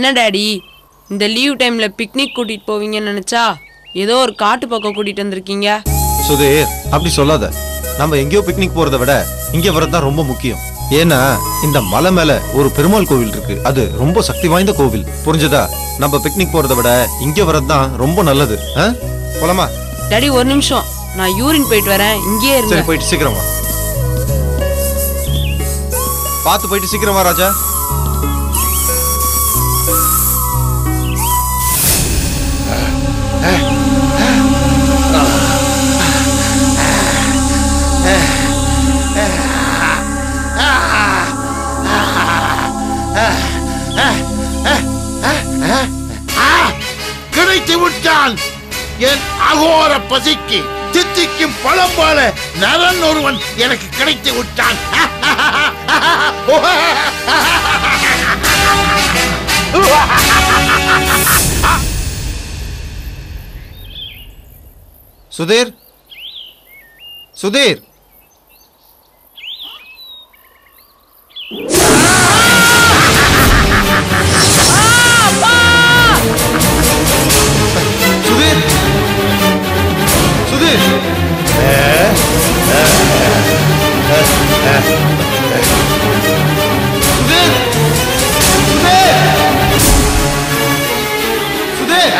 என்ன டாடி இந்த லீவ் டைம்ல பிக்னிக் கூட்டிட்டு போவீங்கன்னு நினைச்சா ஏதோ ஒரு காட்டு பக்கம் கூட்டிட்டு வந்திருக்கீங்க சுதீர் அப்படி சொல்லாத நம்ம எங்கேயோ பிக்னிக் போறதை விட இங்க வரது தான் ரொம்ப முக்கியம் ஏன்னா இந்த மலை மேல ஒரு பெருமாள் கோவில் இருக்கு அது ரொம்ப சக்தி வாய்ந்த கோவில் புரிஞ்சதா நம்ம பிக்னிக் போறதை விட இங்க வரது தான் ரொம்ப நல்லது ஆ? போலாமா டாடி ஒரு நிமிஷம் நான் யூரின் போயிட்டு வரேன் இங்கேயே சரி இருங்க போயிட்டு சீக்கிரம் வா பார்த்து போயிட்டு சீக்கிரம் வா ராஜா கிடைத்து விட்டான் என் அகோர பசிக்கு தித்திக்கும் பழம் போல நரன் ஒருவன் எனக்கு கிடைத்து விட்டான் சுதீர் சுதீர் சுதீர் சுதீர் சுதீர் சுதீர் சுதீர்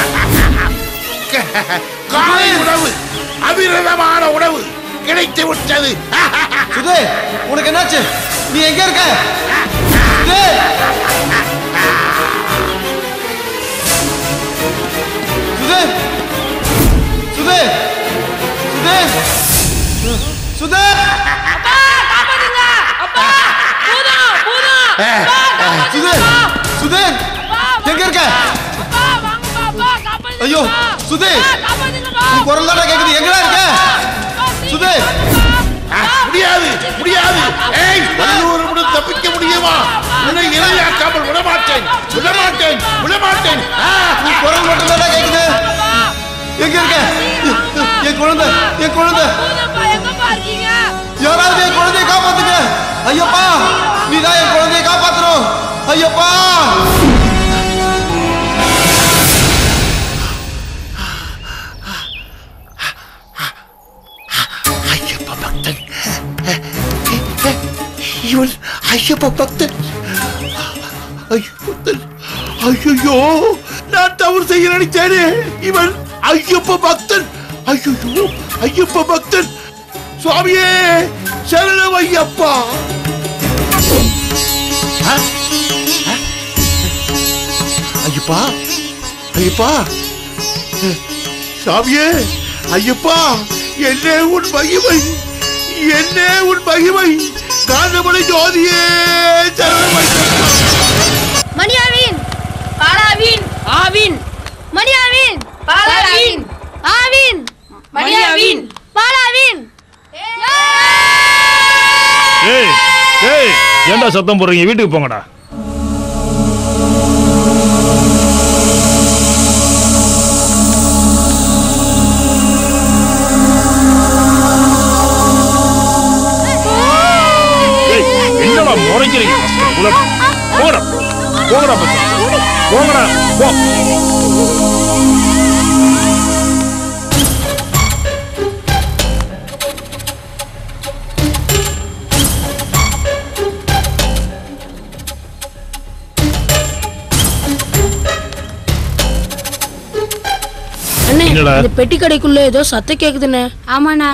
காலை உணவு அபிரதமான உணவு கிடைத்து விட்டது சுதீர் உனக்கு என்னாச்சு நீ எங்க இருக்க சுதீர் சுதீர் சுதீர் சுதீர் சுதீர் சுதீர் சுதீர் எங்க இருக்க ஐயோ சுதீர் உன் குரல் தானே கேக்குது எங்கடா இருக்க சுதீர் முடியாது முடியாது ஏய் ஒரு நிமிடம் தப்பிக்க முடியுமா உன்னை இரையாக்காமல் விடமாட்டேன் விடமாட்டேன் விடமாட்டேன் ஆ, உன் குரல் மட்டும் தானே கேக்குது எங்க இருக்க என் குழந்தை என் குழந்தை யாராவது என் குழந்தைய காப்பாத்துங்க ஐயப்பா நீதான் என் குழந்தைய காப்பாத்தணும் ஐயப்பா ஐயப்ப பக்தன் இவன் ஐயப்ப பக்தன் ஐயப்பக்தன் ஐயோ நான் தவறு செய்ய நினைச்சேனே இவன் ஐயப்ப பக்தன் ஐயோ ஐயப்ப பக்தன் சுவாமியே சரணம் ஐயப்பா ஆ? ஆ? ஐயப்பா ஐயப்பா சாமியே ஐயப்பா என்னே உன் மகிமை என்னே உன் மகிமை காந்தமலை ஜோதியே சரணம் ஐயப்பா. மணியாவின் பாலாவின் ஆவின் மணியாவின் பாலாவின் ஆவின் மணியாவின் பாலாவின் ஏய் ஏய் ஏன்டா சத்தம் போடுறீங்க வீட்டுக்கு போங்கடா ஏய் என்னடா முறைக்கிறீங்க உள்ள போங்கடா போங்கடா பச்சை போங்கடா போ அண்ணே என்னடா? இந்த பெட்டி கடைக்குள்ள ஏதோ சத்தம் கேக்குதுண்ணே ஆமாண்ணா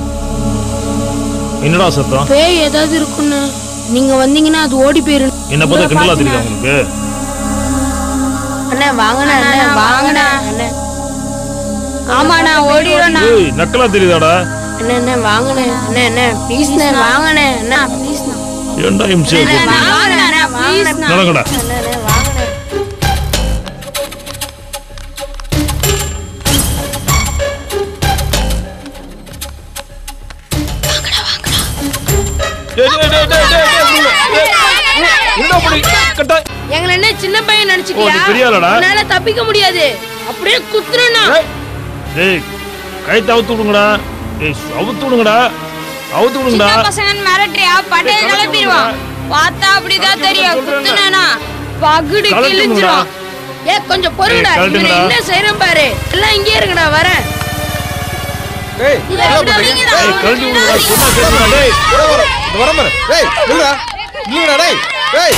என்னடா சத்தம் பேய் ஏதாவது இருக்குன்னு நீங்க வந்தீங்கன்னா அது ஓடி போயிரும் என்ன பார்த்தா கிண்டலா தெரியுதா உங்களுக்கு அண்ணே வாங்கண்ணே அண்ணே வாங்கண்ணே அண்ணே ஆமாண்ணா ஓடிடும்ண்ணா ஏய் நக்கலா தெரியுதாடா அண்ணே அண்ணே வாங்கண்ணே அண்ணே அண்ணே ப்ளீஸ்ண்ணே வாங்கண்ணே அண்ணே ப்ளீஸ்ண்ணா ஏன்டா இம்சையா கூப்பிடுறீங்க? வாங்கண்ணா ப்ளீஸ்ண்ணா நடங்கடா அண்ணே அண்ணே வாங்கண்ணே டேய், டேய், டேய், டேய், டேய், டேய், உள்ள. டேய், என்னடா பண்ணி கட்டா எங்களை என்ன சின்ன பையன் ஓ, நினைச்சுக்கியா நீ பெரிய ஆளாடா? உன்னால தப்பிக்க முடியாது அப்படியே குத்துறேன்னா டேய், டேய் கைத்தை அவுத்து விடுங்கடா டேய் அவுத்து விடுங்கடா அவுத்து விடுங்கடா சின்ன பசங்க மிரட்டுறியா பட்டைய டேய், கிளப்பிடுவான் பார்த்தா அப்படிதான் தெரியும் சொல்றேன்ல. குத்துனா பகுடி கழட்டுங்களா? கிழிச்சிரும் ஏ கொஞ்சம் பொறுங்கடா ஏய், இவனை கழட்டுங்களா? என்ன செய்யறேன் பாரு எல்லாம் இங்கே இருக்குடா வரேன் ஏய் இதை விடாதீங்க. ஏய் கழட்டி விடுங்கடா சொன்னா கேட்கணும் டேய் வர வர இந்த வர பாரு டேய் நில்லுடா நில்லுடா டேய் டேய்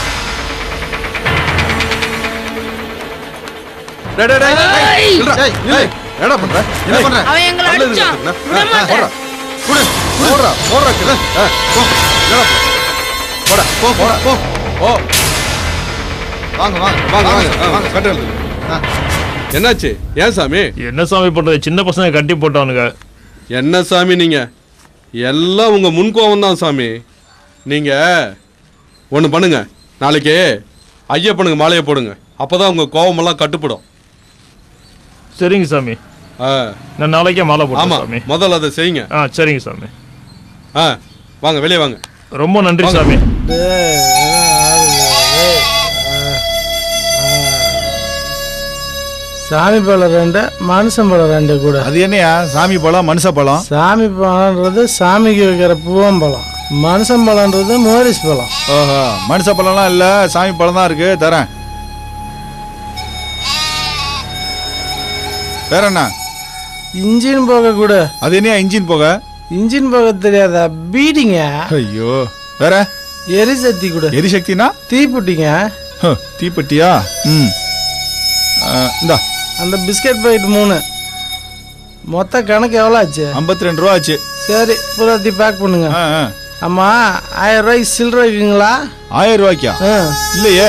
டேய் டேய் டேய் ஏய். நில்லுடா டேய் நில்லு என்னடா பண்ற என்ன பண்ற அவன் எங்களை நல்லது அடிச்சான். இருக்குண்ணா. விட ஆ, ஆ, போடுறா. குடு போடுறா போடுறா கிள போ என்னடா போடா போ போடா போ போ வாங்க வாங்க வாங்க வாங்க வாங்க கட்டு ஆ என்னாச்சு ஏன் சாமி என்ன சாமி பண்றது சின்ன பசங்க கட்டி போட்டானுங்க என்ன சாமி நீங்க எல்லாம் உங்க முன்கோவம் தான் சாமி நீங்க ஒன்று பண்ணுங்க நாளைக்கு ஐயப்பனுக்கு மாலையை போடுங்க அப்பதான் உங்க கோவமெல்லாம் கட்டுப்படும் சரிங்க சாமி ஆ, நான் நாளைக்கே மாலை போட்டேன் ஆமா சாமி முதல்ல அதை செய்யுங்க ஆ சரிங்க சாமி ஆ வாங்க வெளியே வாங்க ரொம்ப நன்றி வாங்க. சாமி சாமி பழம் ரெண்டு மனுஷன் பழம் ரெண்டு கூட அது என்னையா சாமி பழம் மனுஷ பழம் சாமி பழம்ன்றது சாமிக்கு வைக்கிற பூவம்பழம் மனுஷன் பழம்ன்றது மோரிஸ் பழம் ஓஹோ மனுஷ பழம்லாம் இல்ல சாமி பழம் தான் இருக்கு தரேன் வேற என்ன இன்ஜின் போக கூட அது என்னையா இன்ஜின் போக இன்ஜின் போக தெரியாதா பீடிங்க ஐயோ வேற எரிசக்தி கூட எரிசக்தினா தீப்புட்டிங்க ஹ, தீப்பெட்டியா ம் ஆ, இந்தா அந்த பிஸ்கட் பாக்கெட் மூணு மொத்த கணக்கு எவ்வளோ ஆச்சு ஐம்பத்தி ரெண்டு ரூபா ஆச்சு சரி பூராத்தி பேக் பண்ணுங்க ஆ, ஆ. ஆமா ஆயிரம் ரூபாய்க்கு சில்லறை இருக்குங்களா ஆயிரம் ரூபாய்க்கா ஆ இல்லையே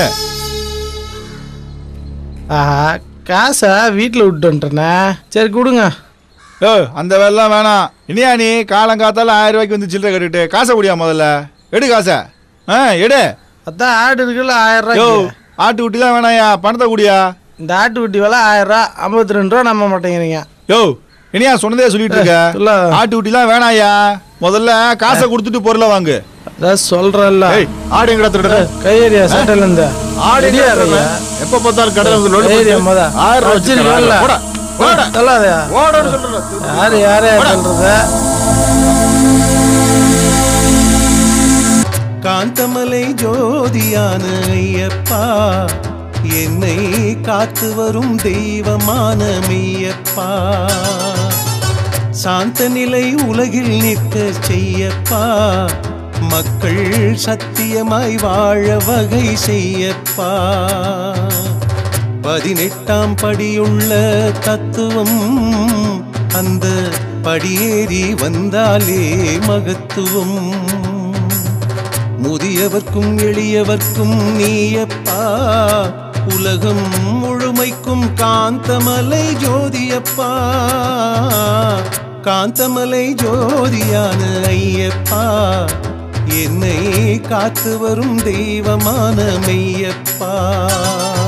ஆஹா காசை வீட்டில் விட்டு வந்துட்டேண்ணே சரி கொடுங்க ஓ அந்த வேலைலாம் வேணாம் இனியா நீ காலங்காத்தால ஆயிரம் ரூபாய்க்கு வந்து சில்லறை கட்டிட்டு காசை குடியா முதல்ல எடு காசை ஆ எடு அதான் ஆடு இருக்குல்ல ஆயிரம் யோ ரூபாய்க்கு ஆட்டு குட்டிலாம் வேணாயா பணத்தை குடியா இந்த ஆட்டுக்குட்டி விலை ஆயிரம் ரூபா ஐம்பத்தி ரெண்டு ரூபா நம்ப மாட்டேங்கிறீங்க யோ இனியா சொன்னதே சொல்லிட்டு இருக்க இல்ல. ஆட்டு குட்டிலாம் வேணாயா முதல்ல காசை கொடுத்துட்டு பொருளை வாங்கு அதான் சொல்றேன்ல ஏய் ஆடு எங்கடா திருடுற கையேரியா சட்டையில இருந்து ஆடு ரெடியா எங்கடா திருடுற? இருங்க. எப்ப பார்த்தாலும் கடையில வந்து லோடு கையேரியா போட்டு மொத ஆயிரம் ரூபாய் வச்சிருக்கேன்ல வச்சிருக்கேன். போடா, போடா. சொல்லாதயா ஓடோடு சொல்றேன் யாரு யாரே சொல்றது காந்தமலை ஜோதியான ஐயப்பா என்னை காத்து வரும் தெய்வமான மெய்யப்பா சாந்த நிலை உலகில் நிற்க செய்யப்பா மக்கள் சத்தியமாய் வாழ வகை செய்யப்பா பதினெட்டாம் படியுள்ள தத்துவம் அந்த படியேறி வந்தாலே மகத்துவம் முதியவர்க்கும் எளியவர்க்கும் நீயப்பா உலகம் முழுமைக்கும் காந்தமலை ஜோதியப்பா காந்தமலை ஜோதியான ஐயப்பா என்னை காத்து வரும் தெய்வமான மெய்யப்பா